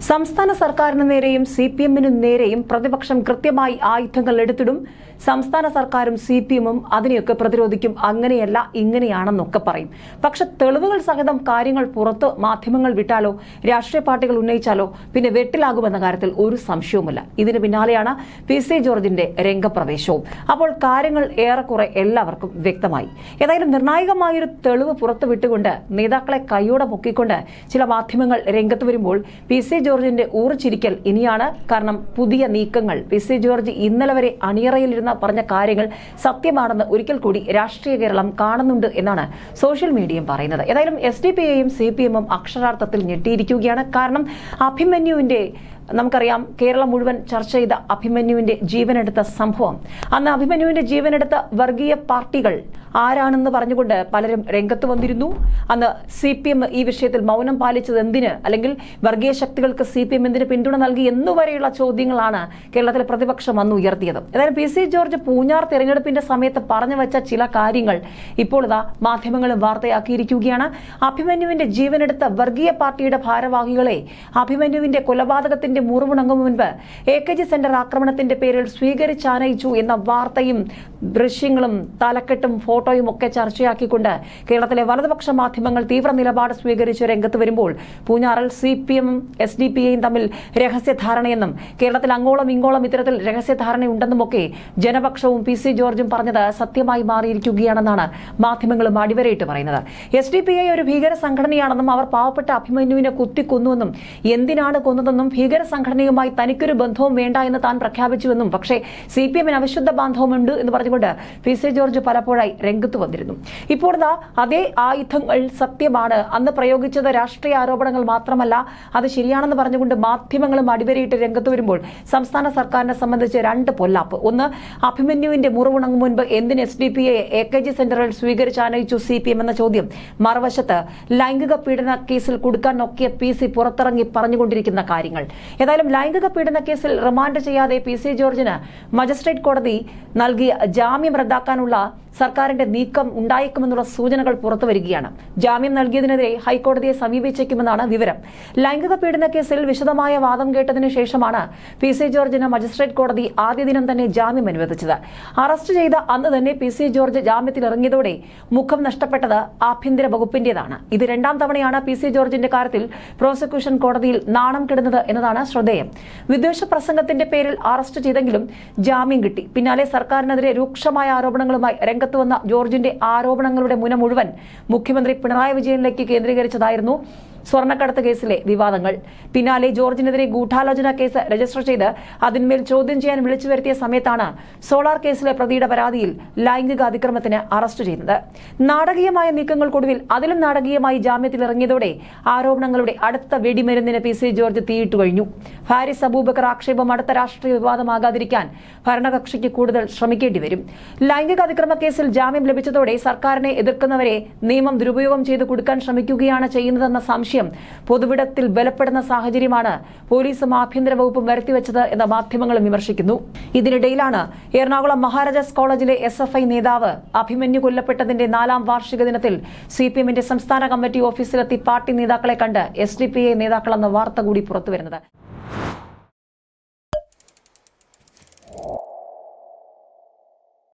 സംസ്ഥാന സർക്കാരിന് നേരെയും സി പി എമ്മിനു നേരെയും പ്രതിപക്ഷം കൃത്യമായി ആയുധങ്ങൾ എടുത്തിടും സംസ്ഥാന സർക്കാരും സി പി എമ്മും അതിനെയൊക്കെ പ്രതിരോധിക്കും അങ്ങനെയല്ല ഇങ്ങനെയാണെന്നൊക്കെ പറയും പക്ഷെ തെളിവുകൾ സഹിതം കാര്യങ്ങൾ പുറത്ത് മാധ്യമങ്ങൾ വിട്ടാലോ രാഷ്ട്രീയ പാർട്ടികൾ ഉന്നയിച്ചാലോ പിന്നെ വെട്ടിലാകുമെന്ന കാര്യത്തിൽ ഒരു സംശയവുമില്ല ഇതിന് പിന്നാലെയാണ് പി സി ജോർജിന്റെ രംഗപ്രവേശവും അപ്പോൾ കാര്യങ്ങൾ ഏറെക്കുറെ എല്ലാവർക്കും വ്യക്തമായി ഏതായാലും നിർണായകമായൊരു തെളിവ് പുറത്തു വിട്ടുകൊണ്ട് നേതാക്കളെ കൈയോടെ പൊക്കിക്കൊണ്ട് ചില മാധ്യമങ്ങൾ രംഗത്ത് വരുമ്പോൾ പി സി ജോർജിന്റെ ഊറിച്ചിരിക്കൽ ഇനിയാണ് കാരണം പുതിയ നീക്കങ്ങൾ പി സി ജോർജ് ഇന്നലെ വരെ അണിയറയിലിരുന്ന പറഞ്ഞ കാര്യങ്ങൾ സത്യമാണെന്ന് ഒരിക്കൽ കൂടി രാഷ്ട്രീയ കേരളം കാണുന്നുണ്ട് എന്നാണ് സോഷ്യൽ മീഡിയയും പറയുന്നത് ഏതായാലും എസ് ഡി പി ഐയും സി പി എമ്മും അക്ഷരാർത്ഥത്തിൽ ഞെട്ടിയിരിക്കുകയാണ് കാരണം അഭിമന്യുവിന്റെ നമുക്കറിയാം കേരളം മുഴുവൻ ചർച്ച ചെയ്ത അഭിമന്യുവിന്റെ ജീവനെടുത്ത സംഭവം അന്ന് അഭിമന്യുവിന്റെ ജീവനെടുത്ത വർഗീയ പാർട്ടികൾ ആരാണെന്ന് പറഞ്ഞുകൊണ്ട് പലരും രംഗത്ത് വന്നിരുന്നു അന്ന് സി പി എം ഈ വിഷയത്തിൽ മൗനം പാലിച്ചത് എന്തിന് അല്ലെങ്കിൽ വർഗീയ ശക്തികൾക്ക് സി പി എം എന്തിന് പിന്തുണ നൽകി എന്നുവരെയുള്ള ചോദ്യങ്ങളാണ് കേരളത്തിലെ പ്രതിപക്ഷം അന്ന് ഉയർത്തിയത് ഏതായാലും പി സി ജോർജ് പൂഞ്ഞാർ തെരഞ്ഞെടുപ്പിന്റെ സമയത്ത് പറഞ്ഞു വെച്ച ചില കാര്യങ്ങൾ ഇപ്പോൾ ഇതാ മാധ്യമങ്ങളും വാർത്തയാക്കിയിരിക്കുകയാണ് അഭിമന്യുവിന്റെ ജീവനെടുത്ത വർഗീയ പാർട്ടിയുടെ ഭാരവാഹികളെ അഭിമന്യുവിന്റെ കൊലപാതകത്തിന്റെ മുറിവുണങ്ങും മുൻപ് എ കെ ജി സെന്റർ ആക്രമണത്തിന്റെ പേരിൽ സ്വീകരിച്ചാനയിച്ചു എന്ന വാർത്തയും ദൃശ്യങ്ങളും തലക്കെട്ടും ഫോട്ടോയും ഒക്കെ ചർച്ചയാക്കിക്കൊണ്ട് കേരളത്തിലെ വലതുപക്ഷ മാധ്യമങ്ങൾ തീവ്ര നിലപാട് സ്വീകരിച്ച് രംഗത്ത് വരുമ്പോൾ പൂഞ്ഞാറിൽ സി പി എമ്മും എസ് ഡി പി ഐയും തമ്മിൽ രഹസ്യധാരണയെന്നും കേരളത്തിൽ അങ്ങോളം ഇങ്ങോളം ഇത്തരത്തിൽ രഹസ്യധാരണയുണ്ടെന്നുമൊക്കെ ജനപക്ഷവും പി സി ജോർജും പറഞ്ഞത് സത്യമായി മാറിയിരിക്കുകയാണെന്നാണ് മാധ്യമങ്ങളും അടിവരയിട്ട് പറയുന്നത് എസ് ഡി പി ഐ ഒരു ഭീകര സംഘടനയാണെന്നും അവർ പാവപ്പെട്ട അഭിമന്യുവിനെ കുത്തിക്കൊന്നുവെന്നും എന്തിനാണ് കൊന്നതെന്നും ഭീകര സംഘടനയുമായി തനിക്കൊരു ബന്ധവും വേണ്ട എന്ന് താൻ പ്രഖ്യാപിച്ചുവെന്നും പക്ഷേ സി പി എമ്മിന് അവിശുദ്ധ ബാന്ധവമുണ്ട് എന്ന് പറഞ്ഞുകൊണ്ട് പി സി ജോർജ് പലപ്പോഴായി രംഗത്ത് വന്നിരുന്നു ഇപ്പോൾ ഇതാ അതേ ആയുധങ്ങൾ സത്യമാണ് അന്ന് പ്രയോഗിച്ചത് രാഷ്ട്രീയ ആരോപണങ്ങൾ മാത്രമല്ല അത് ശരിയാണെന്ന് പറഞ്ഞുകൊണ്ട് മാധ്യമങ്ങളും അടിവരയിട്ട് രംഗത്ത് വരുമ്പോൾ സംസ്ഥാന സർക്കാരിനെ സംബന്ധിച്ച് രണ്ട് പൊല്ലാപ്പ് ഒന്ന് അഭിമന്യുവിന്റെ മുറിവുണങ്ങും മുൻപ് എന്തിന് S D P A A K G സെന്ററിൽ സ്വീകരിച്ച് ആനയിച്ചു സി പി എം എന്ന ചോദ്യം മറുവശത്ത് ലൈംഗിക പീഡന കേസിൽ കൊടുക്കാൻ നോക്കിയ പി സി പുറത്തിറങ്ങി പറഞ്ഞുകൊണ്ടിരിക്കുന്ന കാര്യങ്ങൾ ഏതായാലും ലൈംഗിക പീഡന കേസിൽ റിമാൻഡ് ചെയ്യാതെ പി സി ജോർജിന് മജിസ്ട്രേറ്റ് കോടതി നൽകിയ ജാമ്യം റദ്ദാക്കാനുള്ള സർക്കാരിന്റെ നീക്കം ഉണ്ടായേക്കുമെന്നുള്ള സൂചനകൾ പുറത്തുവരികയാണ് ജാമ്യം നൽകിയതിനെതിരെ ഹൈക്കോടതിയെ സമീപിച്ചേക്കുമെന്നാണ് വിവരം ലൈംഗിക പീഡന കേസിൽ വിശദമായ വാദം കേട്ടതിനു ശേഷമാണ് പി സി ജോർജിന് മജിസ്ട്രേറ്റ് കോടതി ആദ്യ ദിനം തന്നെ ജാമ്യം അനുവദിച്ചത് അറസ്റ്റ് ചെയ്ത അന്ന് തന്നെ പി സി ജോർജ് ജാമ്യത്തിൽ ഇറങ്ങിയതോടെ മുഖം നഷ്ടപ്പെട്ടത് ആഭ്യന്തര വകുപ്പിന്റേതാണ് ഇത് രണ്ടാം തവണയാണ് പി സി ജോർജിന്റെ കാര്യത്തിൽ പ്രോസിക്യൂഷൻ കോടതിയിൽ നാണം കെടുന്നത് എന്നതാണ് ശ്രദ്ധേയം വിദ്വേഷ പ്രസംഗത്തിന്റെ പേരിൽ അറസ്റ്റ് ചെയ്തെങ്കിലും ജാമ്യം കിട്ടി പിന്നാലെ സർക്കാരിനെതിരെ രൂക്ഷമായ ആരോപണങ്ങളുമായി രംഗത്ത് വന്ന ജോർജിന്റെ ആരോപണങ്ങളുടെ മുന മുഴുവൻ മുഖ്യമന്ത്രി പിണറായി വിജയനിലേക്ക് കേന്ദ്രീകരിച്ചതായിരുന്നു സ്വർണ്ണക്കടത്ത് കേസിലെ വിവാദങ്ങൾ പിന്നാലെ ജോർജിനെതിരെ ഗൂഢാലോചന കേസ് രജിസ്റ്റർ ചെയ്ത് അതിന്മേൽ ചോദ്യം ചെയ്യാൻ വിളിച്ചു വരുത്തിയ സമയത്താണ് സോളാർ കേസിലെ പ്രതിയുടെ പരാതിയിൽ ലൈംഗിക അതിക്രമത്തിന് അറസ്റ്റ് ചെയ്യുന്നത് നാടകീയമായ നീക്കങ്ങൾക്കൊടുവിൽ അതിലും നാടകീയമായി ജാമ്യത്തിൽ ഇറങ്ങിയതോടെ ആരോപണങ്ങളുടെ അടുത്ത വെടിമരുന്നിന് പി സി ജോർജ് തീയിട്ടു കഴിഞ്ഞു ഹാരിസ് അബൂബക്കർ ആക്ഷേപം അടുത്ത രാഷ്ട്രീയ വിവാദമാകാതിരിക്കാൻ ഭരണകക്ഷിക്ക് കൂടുതൽ ശ്രമിക്കേണ്ടി വരും ലൈംഗിക അതിക്രമ കേസിൽ ജാമ്യം ലഭിച്ചതോടെ സർക്കാരിനെ എതിർക്കുന്നവരെ നിയമം ദുരുപയോഗം ചെയ്ത് കൊടുക്കാൻ ശ്രമിക്കുകയാണ് ചെയ്യുന്നതെന്ന സംശയം പൊതുവിടത്തിൽ ബലപ്പെടുന്ന സാഹചര്യമാണ് പോലീസും ആഭ്യന്തര വകുപ്പും വരുത്തിവെച്ചത് എന്ന് മാധ്യമങ്ങളും വിമർശിക്കുന്നു ഇതിനിടയിലാണ് എറണാകുളം മഹാരാജാസ് കോളേജിലെ എസ് എഫ് ഐ നേതാവ് അഭിമന്യു കൊല്ലപ്പെട്ടതിന്റെ നാലാം വാർഷിക ദിനത്തിൽ സി പി എമ്മിന്റെ സംസ്ഥാന കമ്മിറ്റി ഓഫീസിലെത്തി പാർട്ടി നേതാക്കളെ കണ്ട് എസ് ഡി പി ഐ നേതാക്കളെന്ന വാർത്ത കൂടി പുറത്തുവരുന്നത്